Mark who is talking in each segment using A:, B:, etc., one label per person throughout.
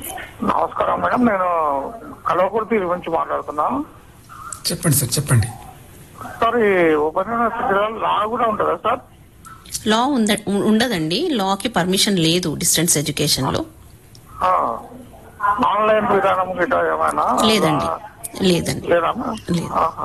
A: నమస్కారం మేడం నేను కలవకుర్తి నుంచి మాట్లాడుతున్నా
B: చెప్పండి సార్ చెప్పండి
A: సార్ ఈ ఓపెన్ యూనివర్సిటీ లా కూడా ఉంటుందా సార్
C: లా ఉంద ఉండదండి లాకి పర్మిషన్ లేదు డిస్టెన్స్ ఎడ్యుకేషన్ లో
A: ఆ, ఆన్లైన్ విధానం గిట్ట ఏమైనా
C: లేదండి లేదండి
A: లేదా
C: లేదు.
A: ఆహా.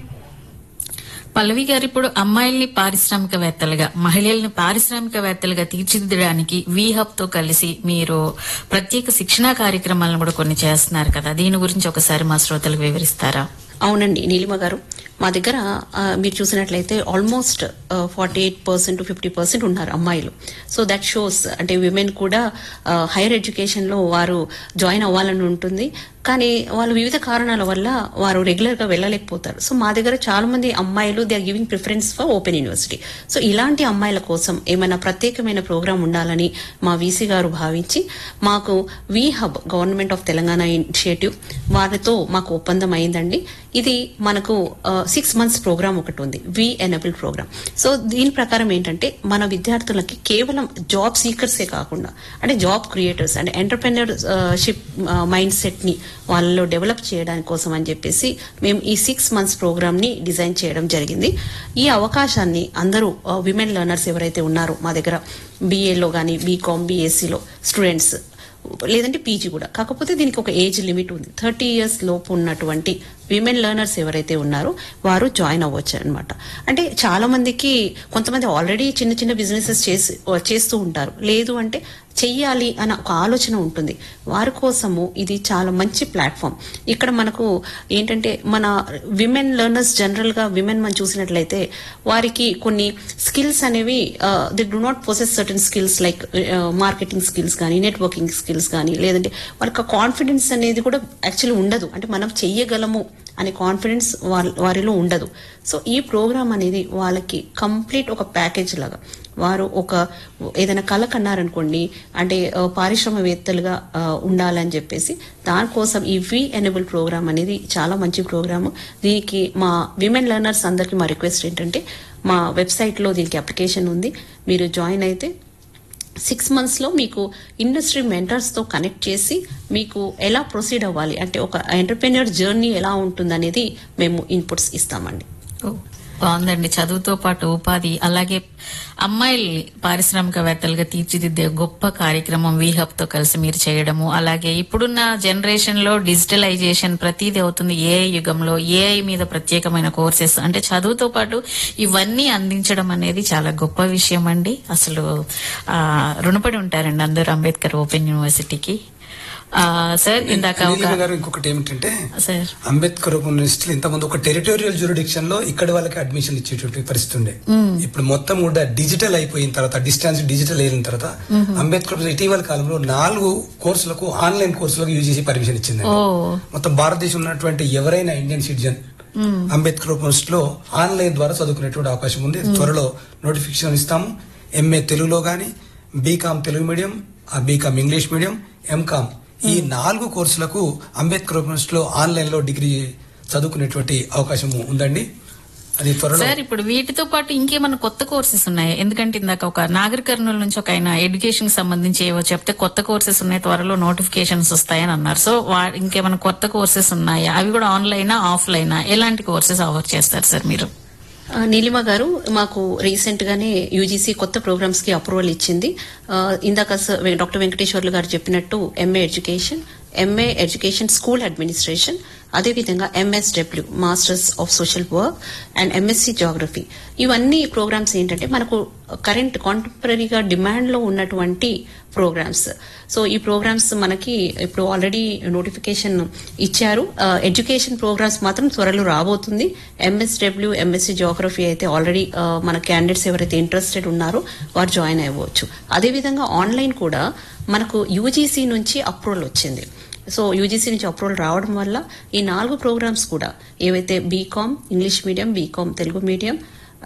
D: పల్లవి గారు ఇప్పుడు అమ్మాయిల్ని పారిశ్రామికవేత్తలుగా మహిళల్ని పారిశ్రామికవేత్తలుగా తీర్చిదిద్దడానికి వీహబ్ తో కలిసి మీరు ప్రత్యేక శిక్షణా కార్యక్రమాలను కూడా కొన్ని చేస్తున్నారు కదా దీని గురించి ఒకసారి మా శ్రోతలకు వివరిస్తారా
C: అవునండి నీలిమ గారు మా దగ్గర ఆ, మీరు చూసినట్లయితే almost forty eight percent fifty percent ఉన్నారు అమ్మాయిలు సో దట్ షోస్ అంటే విమెన్ కూడా హైయర్ ఎడ్యుకేషన్ లో వారు జాయిన్ అవ్వాలని ఉంటుంది కానీ వాళ్ళు వివిధ కారణాల వల్ల వారు రెగ్యులర్ గా వెళ్ళలేకపోతారు సో మా దగ్గర చాలా మంది అమ్మాయిలు they are giving preference for open university so ఇలాంటి అమ్మాయిల కోసం ఏమైనా ప్రత్యేకమైన ప్రోగ్రాం ఉండాలని మా వీసీ గారు భావించి మాకు వి Hub government of Telangana initiative వారితో మాకు ఒప్పందం అయిందండి ఇది మనకు సిక్స్ మంత్స్ ప్రోగ్రామ్ ఒకటి ఉంది వి ఎనబుల్ ప్రోగ్రామ్ సో దీని ప్రకారం ఏంటంటే మన విద్యార్థులకి కేవలం జాబ్ సీకర్సే కాకుండా అంటే జాబ్ క్రియేటర్స్ అంటే ఎంటర్ప్రెన్యూర్ షిప్ మైండ్ సెట్ ని వాళ్ళలో డెవలప్ చేయడానికి కోసం అని చెప్పేసి మేము ఈ సిక్స్ మంత్స్ ప్రోగ్రామ్ ని డిజైన్ చేయడం జరిగింది ఈ అవకాశాన్ని అందరూ విమెన్ లెర్నర్స్ ఎవరైతే ఉన్నారో మా దగ్గర బీఏలో కానీ బీకామ్ బీఎస్సీలో స్టూడెంట్స్ లేదంటే పీజీ కూడా కాకపోతే దీనికి ఒక ఏజ్ లిమిట్ ఉంది థర్టీ ఇయర్స్ లోపు ఉన్నటువంటి విమెన్ లెర్నర్స్ ఎవరైతే ఉన్నారో వారు జాయిన్ అవ్వచ్చు అనమాట అంటే చాలా మందికి కొంతమంది ఆల్రెడీ చిన్న చిన్న బిజినెసెస్ చేసి చేస్తూ ఉంటారు లేదు అంటే చెయ్యాలి అన్న ఒక ఆలోచన ఉంటుంది వారి కోసము ఇది చాలా మంచి ప్లాట్ఫామ్ ఇక్కడ మనకు ఏంటంటే మన విమెన్ లెర్నర్స్ జనరల్ గా విమెన్ మనం చూసినట్లయితే వారికి కొన్ని స్కిల్స్ అనేవి they do not possess certain skills like marketing skills కానీ నెట్వర్కింగ్ స్కిల్స్ కానీ లేదంటే వాళ్ళకి కాన్ఫిడెన్స్ అనేది కూడా యాక్చువల్లీ ఉండదు అంటే మనం చెయ్యగలము అనే కాన్ఫిడెన్స్ వారిలో ఉండదు సో ఈ ప్రోగ్రామ్ అనేది వాళ్ళకి కంప్లీట్ ఒక ప్యాకేజ్ లాగా వారు ఒక ఏదైనా కళ కన్నారనుకోండి అంటే ఆ, పారిశ్రామికవేత్తలుగా ఆ, ఉండాలని చెప్పేసి దానికోసం ఈ వి ఎనేబుల్ ప్రోగ్రామ్ అనేది చాలా మంచి ప్రోగ్రామ్ దీనికి మా విమెన్ లెర్నర్స్ అందరికీ మా రిక్వెస్ట్ ఏంటంటే మా వెబ్సైట్ లో దీనికి అప్లికేషన్ ఉంది మీరు జాయిన్ అయితే సిక్స్ మంత్స్ లో మీకు ఇండస్ట్రీ మెంటర్స్ తో కనెక్ట్ చేసి మీకు ఎలా ప్రొసీడ్ అవ్వాలి అంటే ఒక ఎంటర్ప్రెన్యూర్ జర్నీ ఎలా ఉంటుంది అనేది మేము ఇన్పుట్స్ ఇస్తామండి
D: ఓ, బాగుందండి చదువుతో పాటు ఉపాధి అలాగే అమ్మాయిల్ని పారిశ్రామికవేత్తలుగా తీర్చిదిద్దే గొప్ప కార్యక్రమం వీహబ్ తో కలిసి మీరు చేయడము అలాగే ఇప్పుడున్న జనరేషన్ లో డిజిటలైజేషన్ ప్రతిదీ అవుతుంది ఏఐ యుగంలో ఏఐ మీద ప్రత్యేకమైన కోర్సెస్ అంటే చదువుతో పాటు ఇవన్నీ అందించడం అనేది చాలా గొప్ప విషయం అండి అసలు ఆ, రుణపడి ఉంటారండి అందరూ అంబేద్కర్ ఓపెన్ యూనివర్సిటీకి ఆ, సార్ ఇందాక
B: నీలిమ
D: ఒక
B: గారు ఇంకొకటి ఏమిటంటే
D: సార్
B: అంబేద్కర్ యూనివర్సిటీలో ఇంతకుముందు ఒక టెరిటోరియల్ జ్యూరిడిక్షన్ లో ఇక్కడ వాళ్ళకి అడ్మిషన్ ఇచ్చేటువంటి పరిస్థితి ఉండే ఇప్పుడు మొత్తం కూడా డిజిటల్ అయిపోయిన తర్వాత డిస్టెన్స్ డిజిటల్ అయిన తర్వాత అంబేద్కర్ ఇటీవల కాలంలో నాలుగు కోర్సులకు ఆన్లైన్ కోర్సులకు యూజీసీ పర్మిషన్ ఇచ్చింది
D: ఓ
B: మొత్తం భారతదేశం ఉన్నటువంటి ఎవరైనా ఇండియన్ సిటిజన్ అంబేద్కర్ యూనివర్సిటీ లో ఆన్లైన్ ద్వారా చదువుకునేటువంటి అవకాశం ఉంది త్వరలో నోటిఫికేషన్ ఇస్తాము ఎంఏ తెలుగులో గాని బీకామ్ తెలుగు మీడియం ఆ బీకామ్ ఇంగ్లీష్ మీడియం ఎంకామ్ ఈ నాలుగు కోర్సులకు అంబేద్కర్ యూనివర్సిటీలో ఆన్లైన్ లో డిగ్రీ చదువుకునేటువంటి అవకాశం ఉందండి అది త్వరలో
D: సార్ ఇప్పుడు వీటితో పాటు ఇంకేమైనా కొత్త కోర్సెస్ ఉన్నాయి ఎందుకంటే ఇందాక ఒక నాగర్ కర్నూలు నుంచి ఒక ఆయన ఎడ్యుకేషన్ సంబంధించి ఏవో చెప్తే కొత్త కోర్సెస్ ఉన్నాయి త్వరలో నోటిఫికేషన్స్ వస్తాయని అన్నారు సో వా- ఇంకేమైనా కొత్త కోర్సెస్ ఉన్నాయా అవి కూడా ఆన్లైనా ఆఫ్లైనా ఎలాంటి కోర్సెస్ ఆఫర్ చేస్తారు సార్ మీరు
C: ఆ, నీలిమ గారు మాకు రీసెంట్ గానే యూజీసీ కొత్త ప్రోగ్రామ్స్ కి అప్రూవల్ ఇచ్చింది ఆ, ఇందాక స- వె- డాక్టర్ వెంకటేశ్వర్లు గారు చెప్పినట్టు M A education M A education school administration అదేవిధంగా M S W masters of social work and M Sc geography ఇవన్నీ ప్రోగ్రామ్స్ ఏంటంటే మనకు కరెంట్ కాంటెంపరీగా డిమాండ్ లో ఉన్నటువంటి ప్రోగ్రామ్స్ సో ఈ ప్రోగ్రామ్స్ మనకి ఇప్పుడు ఆల్రెడీ నోటిఫికేషన్ ఇచ్చారు ఎడ్యుకేషన్ ప్రోగ్రామ్స్ మాత్రం త్వరలో రాబోతుంది ఎంఎస్డబ్ల్యూ ఎంఎస్సి జోగ్రఫీ అయితే ఆల్రెడీ మన క్యాండిడేట్స్ ఎవరైతే ఇంట్రెస్టెడ్ ఉన్నారో వారు జాయిన్ అవ్వచ్చు అదేవిధంగా ఆన్లైన్ కూడా మనకు యూజీసీ నుంచి అప్రూవల్ వచ్చింది సో యూజీసీ నుంచి అప్రూవల్ రావడం వల్ల ఈ నాలుగు ప్రోగ్రామ్స్ కూడా ఏవైతే B Com English medium B Com Telugu medium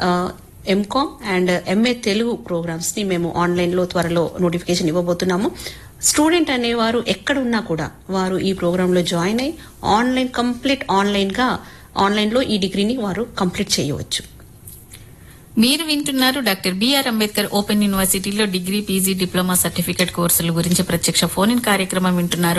C: M Com and M A Telugu programs ని మేము ఆన్లైన్ లో త్వరలో నోటిఫికేషన్ ఇవ్వబోతున్నాము స్టూడెంట్ అనేవారు ఎక్కడున్నా కూడా వారు ఈ ప్రోగ్రామ్ లో జాయిన్ అయి ఆన్లైన్ కంప్లీట్ ఆన్లైన్ గా ఆన్లైన్ లో ఈ డిగ్రీని వారు కంప్లీట్ చేయవచ్చు
D: మీరు వింటున్నారు డాక్టర్ బిఆర్ అంబేద్కర్ ఓపెన్ యూనివర్సిటీలో డిగ్రీ పీజీ డిప్లొమా సర్టిఫికేట్ కోర్సుల గురించి ప్రత్యక్ష ఫోన్ ఇన్ కార్యక్రమం వింటున్నారు